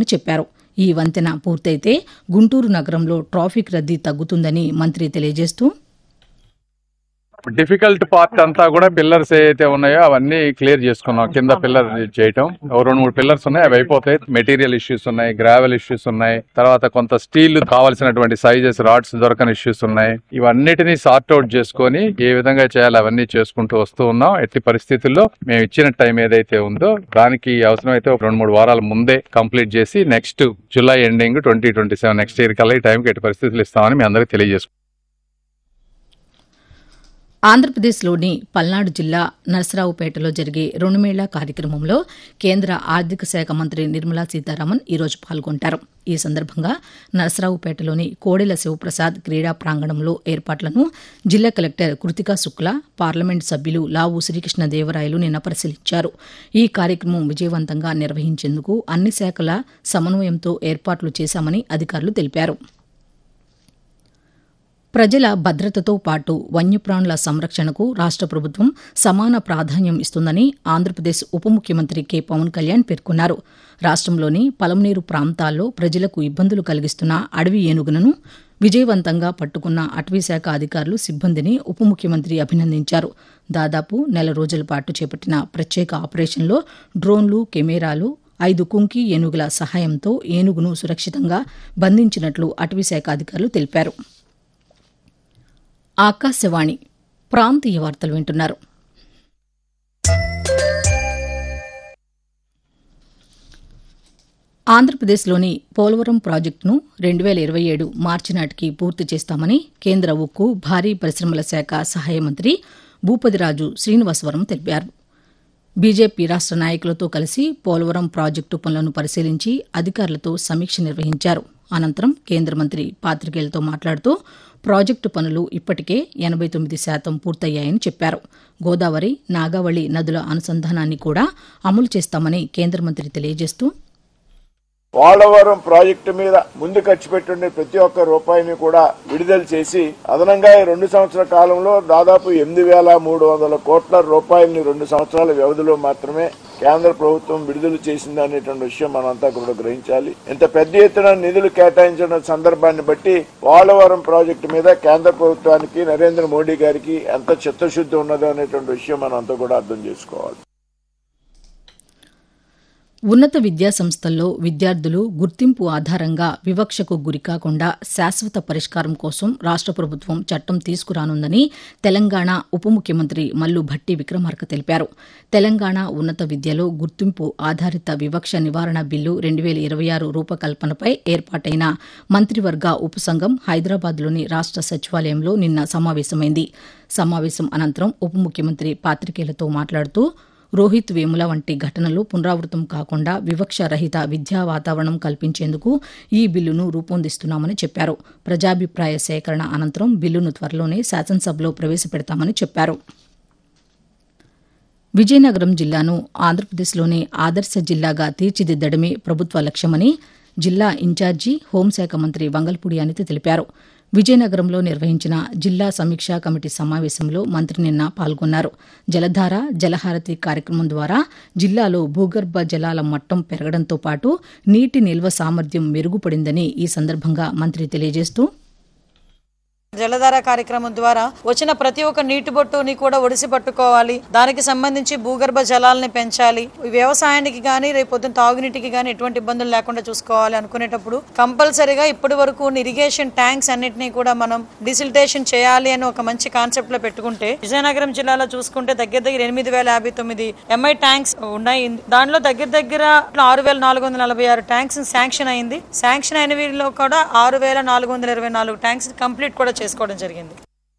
చేస్తామని చెప్పారు ఈ వంతెన పూర్తయితే గుంటూరు నగరంలో ట్రాఫిక్ రద్దీ తగ్గుతుందని మంత్రి తెలియజేస్తూ డిఫికల్ట్ పార్ట్ అంతా కూడా పిల్లర్స్ ఏవైతే ఉన్నాయో అవన్నీ క్లియర్ చేసుకున్నాం కింద పిల్లర్ చేయటం ఓ రెండు మూడు పిల్లర్స్ ఉన్నాయి అవి అయిపోతాయి మెటీరియల్ ఇష్యూస్ ఉన్నాయి గ్రావెల్ ఇష్యూస్ ఉన్నాయి తర్వాత కొంత స్టీల్ కావాల్సినటువంటి సైజెస్ రాడ్స్ దొరకని ఇష్యూస్ ఉన్నాయి ఇవన్నిటిని సార్ట్ అవుట్ చేసుకొని ఏ విధంగా చేయాలి అవన్నీ చేసుకుంటూ వస్తూ ఉన్నాం ఎట్టి పరిస్థితుల్లో మేము ఇచ్చిన టైం ఏదైతే ఉందో దానికి అవసరమైతే ఒక రెండు మూడు వారాల ముందే కంప్లీట్ చేసి next July ending twenty twenty seven next year కల్లా ఈ టైంకి ఎట్టి పరిస్థితులు ఇస్తామని మీ అందరికీ తెలియజేసుకుంటాం ఆంధ్రప్రదేశ్లోని పల్నాడు జిల్లా నరసరావుపేటలో జరిగే రుణమేళా కార్యక్రమంలో కేంద్ర ఆర్థిక శాఖ మంత్రి నిర్మలా సీతారామన్ ఈరోజు పాల్గొంటారు ఈ సందర్భంగా నరసరావుపేటలోని కోడెల శివప్రసాద్ క్రీడా ప్రాంగణంలో ఏర్పాట్లను జిల్లా కలెక్టర్ కృతికా శుక్లా పార్లమెంట్ సభ్యులు లావు శ్రీకృష్ణదేవరాయలు నిన్న పరిశీలించారు ఈ కార్యక్రమం విజయవంతంగా నిర్వహించేందుకు అన్ని శాఖల సమన్వయంతో ఏర్పాట్లు చేశామని అధికారులు తెలిపారు ప్రజల భద్రతతో పాటు వన్యప్రాణుల సంరక్షణకు రాష్ట ప్రభుత్వం సమాన ప్రాధాన్యం ఇస్తుందని ఆంధ్రప్రదేశ్ ఉప ముఖ్యమంత్రి కె పవన్ కళ్యాణ్ పేర్కొన్నారు రాష్టంలోని పలమనేరు ప్రాంతాల్లో ప్రజలకు ఇబ్బందులు కలిగిస్తున్న అడవి ఏనుగులను విజయవంతంగా పట్టుకున్న అటవీశాఖ అధికారులు సిబ్బందిని ఉప ముఖ్యమంత్రి అభినందించారు దాదాపు నెల రోజుల పాటు చేపట్టిన ప్రత్యేక ఆపరేషన్లో డ్రోన్లు కెమెరాలు ఐదు కుంకి ఏనుగుల సహాయంతో ఏనుగును సురక్షితంగా బంధించినట్లు అటవీశాఖ అధికారులు తెలిపారు ఆకాశవాణి ప్రాంతీయ వార్తలు వింటున్నారు ఆంధ్రప్రదేశ్లోని పోలవరం ప్రాజెక్టును రెండు వేల ఇరవై ఏడు మార్చి నాటికి పూర్తి చేస్తామని కేంద్ర ఉక్కు భారీ పరిశ్రమల శాఖ సహాయ మంత్రి భూపతిరాజు శ్రీనివాసవరం తెలిపారు బీజేపీ రాష్ట నాయకులతో కలిసి పోలవరం ప్రాజెక్టు పనులను పరిశీలించి అధికారులతో సమీక్ష నిర్వహించారు అనంతరం కేంద్ర మంత్రి పాతికేయులతో మాట్లాడుతూ ప్రాజెక్టు పనులు ఇప్పటికే ఎనబై తొమ్మిది శాతం పూర్తయ్యాయని చెప్పారు గోదావరి నాగావళి నదుల అనుసంధానాన్ని కూడా అమలు చేస్తామని కేంద్ర మంత్రి తెలియజేస్తూ పోలవరం ప్రాజెక్టు మీద ముందు ఖర్చు పెట్టుండే ప్రతి ఒక్క రూపాయిని కూడా విడుదల చేసి అదనంగా ఈ రెండు సంవత్సరాల కాలంలో దాదాపు ఎనిమిది వేల మూడు వందల కోట్ల రూపాయలని రెండు సంవత్సరాల వ్యవధిలో మాత్రమే కేంద్ర ప్రభుత్వం విడుదల చేసింది అనేటువంటి విషయం మనంతా కూడా గ్రహించాలి ఇంత పెద్ద ఎత్తున నిధులు కేటాయించిన సందర్భాన్ని బట్టి పోలవరం ప్రాజెక్టు మీద కేంద్ర ప్రభుత్వానికి నరేంద్ర మోడీ గారికి ఎంత చిత్తశుద్ధి ఉన్నదో అనేటువంటి విషయం మనంతా కూడా అర్థం చేసుకోవాలి ఉన్నత విద్యా సంస్థల్లో విద్యార్థులు గుర్తింపు ఆధారంగా వివక్షకు గురికాకుండా శాశ్వత పరిష్కారం కోసం రాష్ట ప్రభుత్వం చట్టం తీసుకురానుందని తెలంగాణ ఉప ముఖ్యమంత్రి మల్లు భట్టి విక్రమార్క తెలిపారు తెలంగాణ ఉన్నత విద్యలో గుర్తింపు ఆధారిత వివక్ష నివారణ బిల్లు రెండు వేల ఇరవై ఆరు రూపకల్పనపై ఏర్పాటైన మంత్రివర్గ ఉపసంఘం హైదరాబాద్లోని రాష్ట సచివాలయంలో నిన్న సమావేశమైంది సమావేశం అనంతరం ఉప ముఖ్యమంత్రి పాతికేయులతో మాట్లాడుతూ రోహిత్ వేముల వంటి ఘటనలు పునరావృతం కాకుండా వివక్ష రహిత విద్యా వాతావరణం కల్పించేందుకు ఈ బిల్లును రూపొందిస్తున్నామని చెప్పారు ప్రజాభిప్రాయ సేకరణ అనంతరం బిల్లును త్వరలోనే శాసనసభలో ప్రవేశపెడతామని చెప్పారు విజయనగరం జిల్లాను ఆంధ్రప్రదేశ్లోని ఆదర్శ జిల్లాగా తీర్చిదిద్దడమే ప్రభుత్వ లక్ష్యమని జిల్లా ఇన్ఛార్జి హోంశాఖ మంత్రి వంగల్పూడి అనిత తెలిపారు విజయనగరంలో నిర్వహించిన జిల్లా సమీక్షా కమిటీ సమావేశంలో మంత్రి నిన్న పాల్గొన్నారు జలధార జలహారతి కార్యక్రమం ద్వారా జిల్లాలో భూగర్భ జలాల మట్టం పెరగడంతో పాటు నీటి నిల్వ సామర్థ్యం మెరుగుపడిందని ఈ సందర్భంగా మంత్రి తెలియజేస్తూ జలధార కార్యక్రమం ద్వారా వచ్చిన ప్రతి ఒక్క నీటి బొట్టుని కూడా ఒడిసి పట్టుకోవాలి దానికి సంబంధించి భూగర్భ జలాలని పెంచాలి వ్యవసాయానికి కానీ రేపు పొద్దున తాగునీటికి కానీ ఎటువంటి ఇబ్బందులు లేకుండా చూసుకోవాలి అనుకునేటప్పుడు కంపల్సరీగా ఇప్పటి వరకు ఇరిగేషన్ ట్యాంక్స్ అన్నిటినీ కూడా మనం డిసిల్టేషన్ చేయాలి అని ఒక మంచి కాన్సెప్ట్ లో పెట్టుకుంటే విజయనగరం జిల్లాలో చూసుకుంటే దగ్గర దగ్గర ఎనిమిది వేల యాభై తొమ్మిది ఎంఐ ట్యాంక్స్ ఉన్నాయి దానిలో దగ్గర దగ్గర ఆరు వేల నాలుగు వందల నలభై ఆరు ట్యాంక్స్ శాంక్షన్ అయింది శాంక్షన్ అయిన వీటిలో కూడా ఆరు వేల నాలుగు వందల ఇరవై నాలుగు ట్యాంక్స్ కంప్లీట్ కూడా చేసుకోవడం జరిగింది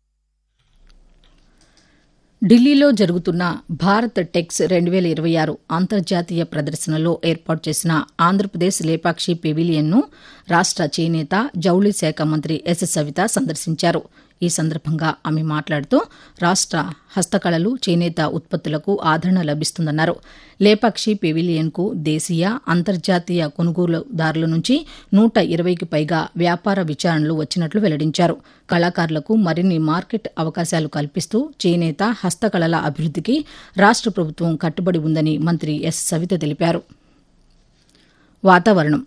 ఢిల్లీలో జరుగుతున్న భారత్ టెక్స్ రెండు వేల ఇరవై ఆరు అంతర్జాతీయ ప్రదర్శనలో ఏర్పాటు చేసిన ఆంధ్రప్రదేశ్ లేపాక్షి పెవిలియన్ను రాష్ట చేనేత జౌళి శాఖ మంత్రి ఎస్ సవిత సందర్శించారు ఈ సందర్భంగా ఆమె మాట్లాడుతూ రాష్ట హస్తకళలు చేనేత ఉత్పత్తులకు ఆదరణ లభిస్తుందన్నారు లేపాక్షి పెవిలియన్కు దేశీయ అంతర్జాతీయ కొనుగోలుదారుల నుంచి నూట ఇరవైకి పైగా వ్యాపార విచారణలు వచ్చినట్లు వెల్లడించారు కళాకారులకు మరిన్ని మార్కెట్ అవకాశాలు కల్పిస్తూ చేనేత హస్తకళల అభివృద్దికి రాష్ట ప్రభుత్వం కట్టుబడి ఉందని మంత్రి ఎస్ సవిత తెలిపారు వాతావరణం